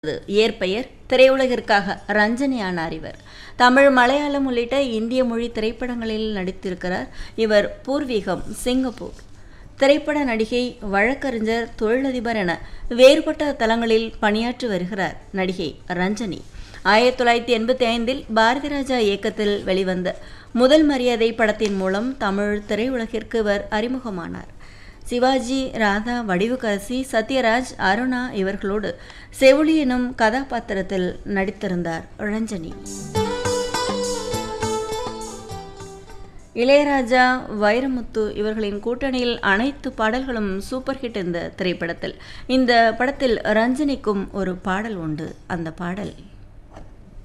இயற்பெயர் திரையுலகிற்காக ரஞ்சனி ஆனார் இவர் தமிழ் மலையாளம் உள்ளிட்ட இந்திய மொழி திரைப்படங்களில் நடித்திருக்கிறார் இவர் பூர்வீகம் சிங்கப்பூர் திரைப்பட நடிகை வழக்கறிஞர் தொழிலதிபர் என வேறுபட்ட தளங்களில் பணியாற்றி வருகிறார் நடிகை ரஞ்சனி ஆயிரத்தி தொள்ளாயிரத்தி எண்பத்தி ஐந்தில் பாரதிராஜா இயக்கத்தில் வெளிவந்த முதல் மரியாதை படத்தின் மூலம் தமிழ் திரையுலகிற்கு இவர் அறிமுகமானார் சிவாஜி ராதா வடிவுக்கரசி சத்யராஜ் அருணா இவர்களோடு செவிலி எனும் கதாபாத்திரத்தில் நடித்திருந்தார் ரஞ்சனி இளையராஜா வைரமுத்து இவர்களின் கூட்டணியில் அனைத்து பாடல்களும் சூப்பர் ஹிட் இந்த திரைப்படத்தில் இந்த படத்தில் ரஞ்சனிக்கும் ஒரு பாடல் உண்டு அந்த பாடல்